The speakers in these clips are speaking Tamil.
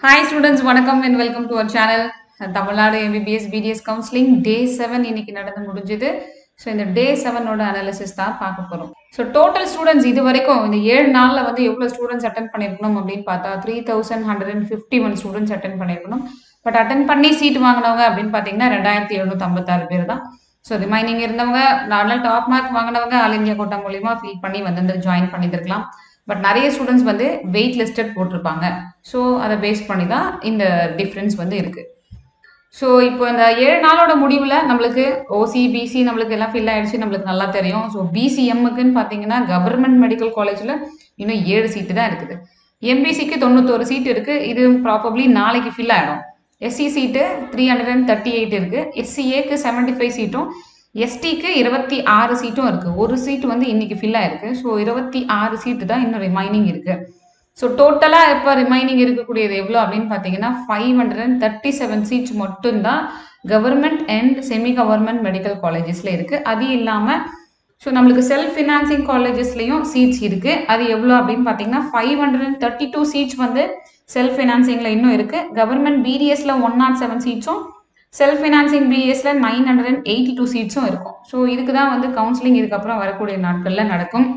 ஹாய் ஸ்டூடெண்ட்ஸ் வணக்கம் and welcome to our channel Tamil Nadu MBBS BDS counselling day seven இன்னைக்கு நடந்து முடிஞ்சுது ஸோ இந்த டே செவனோட அனாலிசிஸ் தான் பார்க்க போகிறோம் ஸோ டோட்டல் ஸ்டூடெண்ட்ஸ் இது வரைக்கும் இந்த ஏழு நாளில் வந்து எவ்வளோ ஸ்டூடெண்ட்ஸ் அட்டன் பண்ணியிருக்கணும் அப்படின்னு பார்த்தா three thousand hundred and fifty one students attend பண்ணியிருக்கணும் பட் அட்டன் பண்ணி சீட் வாங்கினவங்க அப்படின்னு பார்த்தீங்கன்னா ரெண்டாயிரத்தி எழுநூற்றி ஐம்பத்தாறு பேர் தான் ஸோ ரிமைனிங் இருந்தவங்க நார்மல் டாப் மார்க் வாங்கினவங்க ஆல் இந்தியா கோட்டா மூலியமா ஃபில் பண்ணி வந்து ஜாயின் பண்ணியிருக்கலாம் பட் நிறைய ஸ்டூடெண்ட்ஸ் வந்து வெயிட் லிஸ்டட் போட்டிருப்பாங்க ஸோ அதை பேஸ் பண்ணி தான் இந்த டிஃப்ரென்ஸ் வந்து இருக்கு ஸோ இப்போ இந்த ஏழு நாளோட முடிவில் நம்மளுக்கு ஓசி பிசி நம்மளுக்கு எல்லாம் ஃபில் ஆயிடுச்சு நம்மளுக்கு நல்லா தெரியும் ஸோ பிசிஎம்முக்குன்னு பார்த்தீங்கன்னா கவர்மெண்ட் மெடிக்கல் காலேஜில் இன்னும் ஏழு சீட்டு தான் இருக்குது எம்பிசிக்கு தொண்ணூத்தோரு சீட் இருக்குது இது ப்ராபப்ளி நாளைக்கு ஃபில் ஆகிடும் SC seat three hundred and thirty eight இருக்குது எஸ்சிஏக்கு செவன்ட்டி ஃபைவ் சீட்டும் எஸ்டிக்கு இருபத்தி ஆறு சீட்டும் இருக்குது ஒரு சீட்டு வந்து இன்னைக்கு ஃபில் ஆயிருக்கு ஸோ இருபத்தி ஆறு சீட்டு தான் இன்னும் ரிமைனிங் இருக்குது ஸோ டோட்டலாக இப்போ ரிமைனிங் இருக்கக்கூடியது எவ்வளோ அப்படின்னு பார்த்தீங்கன்னா five hundred and thirty seven seats மட்டும்தான் government and semi government medical காலேஜஸில் இருக்குது அது இல்லாமல் ஸோ நம்மளுக்கு செல்ஃப் ஃபினான்சிங் காலேஜஸ்லேயும் சீட்ஸ் இருக்குது அது எவ்வளோ அப்படின்னு பார்த்தீங்கன்னா five hundred and thirty two seats வந்து செல்ஃப் ஃபினான்சிங்கில் இன்னும் இருக்குது கவர்மெண்ட் பிடிஎஸ்ல ஒன் நாட் செவன் சீட்ஸும் செல்ஃப் ஃபினான்சிங் பிஎஸ்ல nine hundred and eighty two சீட்ஸும் இருக்கும் ஸோ இதுக்கு தான் வந்து கவுன்சிலிங் இதுக்கப்புறம் வரக்கூடிய நாட்களில் நடக்கும்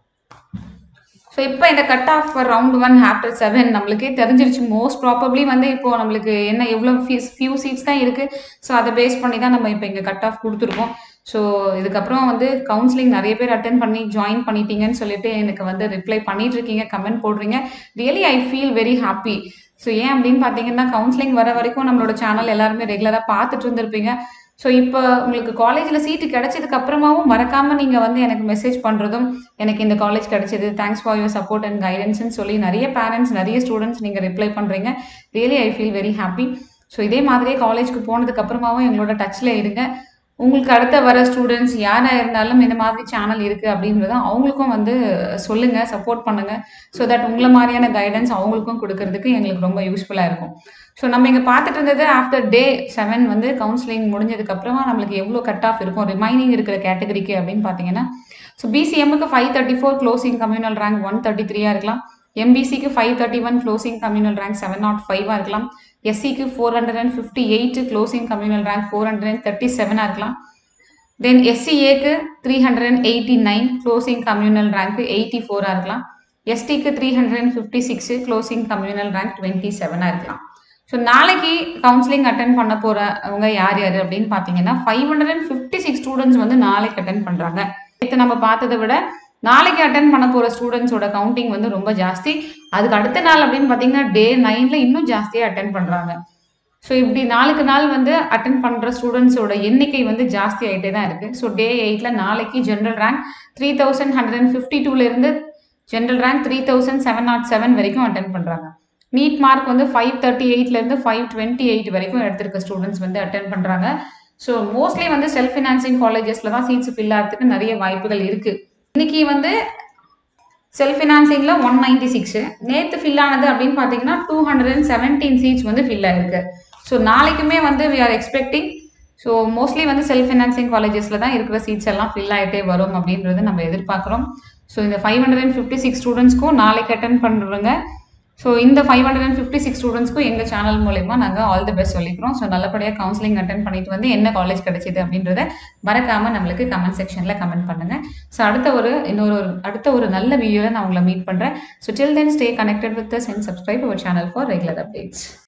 ஸோ இப்போ இந்த cut off for round one after seven நம்மளுக்கே தெரிஞ்சிருச்சு மோஸ்ட் ப்ராபப்ளி வந்து இப்போ நம்மளுக்கு என்ன எவ்வளோ ஃபீஸ் ஃபியூ சீட்ஸ் தான் இருக்குது ஸோ அதை பேஸ் பண்ணி தான் நம்ம இப்போ இங்கே கட் ஆஃப் கொடுத்துருக்கோம் ஸோ இதுக்கப்புறம் வந்து கவுன்சிலிங் நிறைய பேர் அட்டன் பண்ணி ஜாயின் பண்ணிட்டீங்கன்னு சொல்லிட்டு எனக்கு வந்து ரிப்ளை பண்ணிட்டு இருக்கீங்க கமெண்ட் போடுறீங்க really I feel very happy so ஏன் அப்படின்னு பார்த்தீங்கன்னா கவுன்சிலிங் வர வரைக்கும் நம்மளோட சேனல் எல்லாருமே ரெகுலராக பார்த்துட்டு இருந்திருப்பீங்க ஸோ இப்போ உங்களுக்கு காலேஜில் சீட்டு கிடைச்சதுக்கு அப்புறமாவும் மறக்காம நீங்கள் வந்து எனக்கு மெசேஜ் பண்ணுறதும் எனக்கு இந்த காலேஜ் கிடைச்சது thanks for your support and கைடன்ஸ்னு சொல்லி நிறைய பேரண்ட்ஸ் நிறைய ஸ்டூடெண்ட்ஸ் நீங்கள் ரிப்ளை பண்ணுறீங்க really I feel very happy so இதே மாதிரியே காலேஜ்க்கு போனதுக்கு அப்புறமாவும் எங்களோட டச்சில் இருங்க உங்களுக்கு அடுத்த வர ஸ்டூடெண்ட்ஸ் யாராக இருந்தாலும் இந்த மாதிரி சேனல் இருக்குது அப்படின்றத அவங்களுக்கும் வந்து சொல்லுங்கள் சப்போர்ட் பண்ணுங்கள் ஸோ தட் உங்களை மாதிரியான கைடன்ஸ் அவங்களுக்கும் கொடுக்கறதுக்கு எங்களுக்கு ரொம்ப யூஸ்ஃபுல்லாக இருக்கும் ஸோ நம்ம இங்கே பார்த்துட்டு இருந்தது ஆஃப்டர் டே செவன் வந்து கவுன்சிலிங் முடிஞ்சதுக்கு அப்புறமா நம்மளுக்கு எவ்வளோ கட் ஆஃப் இருக்கும் ரிமைனிங் இருக்கிற கேட்டகரிக்கு அப்படின்னு பார்த்தீங்கன்னா ஸோ பிசிஎம்முக்கு five thirty four closing communal rank one thirty த்ரீயாக இருக்கலாம் எம்பிசிக்கு five thirty one closing communal rank seven nought ஃபைவாக இருக்கலாம் எஸ்சிக்கு four hundred and fifty eight closing communal rank four hundred and thirty செவனாக இருக்கலாம் தென் எஸ்சிஏக்கு three hundred and eighty nine closing communal rank eighty ஃபோராக இருக்கலாம் எஸ்டிக்கு three hundred and fifty six closing communal rank twenty செவனாக இருக்கலாம் ஸோ நாளைக்கு கவுன்சிலிங் அட்டன் பண்ண போகிறவங்க யார் யார் அப்படின்னு பார்த்தீங்கன்னா five hundred and fifty six students வந்து நாளைக்கு அட்டன் பண்ணுறாங்க நேற்று நம்ம பார்த்ததை விட நாளைக்கு அட்டன் பண்ண போகிற ஸ்டூடெண்ட்ஸோட கவுண்டிங் வந்து ரொம்ப ஜாஸ்தி அதுக்கு அடுத்த நாள் அப்படின்னு பார்த்தீங்கன்னா டே நைனில் இன்னும் ஜாஸ்தியாக அட்டன் பண்ணுறாங்க ஸோ இப்படி நாளுக்கு நாள் வந்து அட்டன் பண்ணுற ஸ்டூடெண்ட்ஸோட எண்ணிக்கை வந்து ஜாஸ்தி ஆகிட்டே தான் இருக்குது ஸோ டே எயிட்டில் நாளைக்கு general rank three thousand hundred and fifty டூலேருந்து general rank three thousand seven nought seven வரைக்கும் அட்டன் பண்ணுறாங்க நீட் மார்க் வந்து ஃபைவ் தேர்ட்டி எயிட்லேருந்து ஃபைவ் டுவெண்ட்டி எயிட் வரைக்கும் எடுத்திருக்க ஸ்டூடெண்ட்ஸ் வந்து அட்டன் பண்ணுறாங்க ஸோ மோஸ்ட்லி வந்து செல்ஃப் ஃபினான்சிங் காலேஜஸில் தான் சீட்ஸ் ஃபில் ஆகிறதுக்கு நிறைய வாய்ப்புகள் இருக்குது இன்னைக்கு வந்து செல்ஃப் ஃபினான்சிங்கில் ஒன் நைன்டி சிக்ஸு நேற்று ஃபில் ஆனது அப்படின்னு பார்த்தீங்கன்னா two hundred and seventeen seats வந்து ஃபில் ஆயிருக்கு ஸோ நாளைக்குமே வந்து we are expecting so mostly வந்து செல்ஃப் ஃபினான்சிங் காலேஜஸில் தான் இருக்கிற சீட்ஸ் எல்லாம் ஃபில் ஆகிட்டே வரும் அப்படின்றது நம்ம எதிர்பார்க்குறோம் ஸோ இந்த five hundred and fifty six ஸ்டூடெண்ட்ஸ்க்கும் நாளைக்கு அட்டன் பண்ணுறவங்க ஸோ இந்த five hundred and fifty six ஸ்டூடெண்ட்ஸ்க்கும் எங்கள் சேனல் மூலயமா நாங்கள் ஆல் தி பெஸ்ட் சொல்லிக்கிறோம் ஸோ நல்லபடியாக கவுன்சிலிங் அட்டன் பண்ணிட்டு வந்து என்ன காலேஜ் கிடைச்சிது அப்படின்றத மறக்காமல் நம்மளுக்கு கமெண்ட் செக்ஷனில் கமெண்ட் பண்ணுங்கள் ஸோ அடுத்த ஒரு இன்னொரு ஒரு அடுத்த ஒரு நல்ல வீடியோவில் நான் உங்களை மீட் பண்ணுறேன் so till then stay connected with us and subscribe our channel for regular updates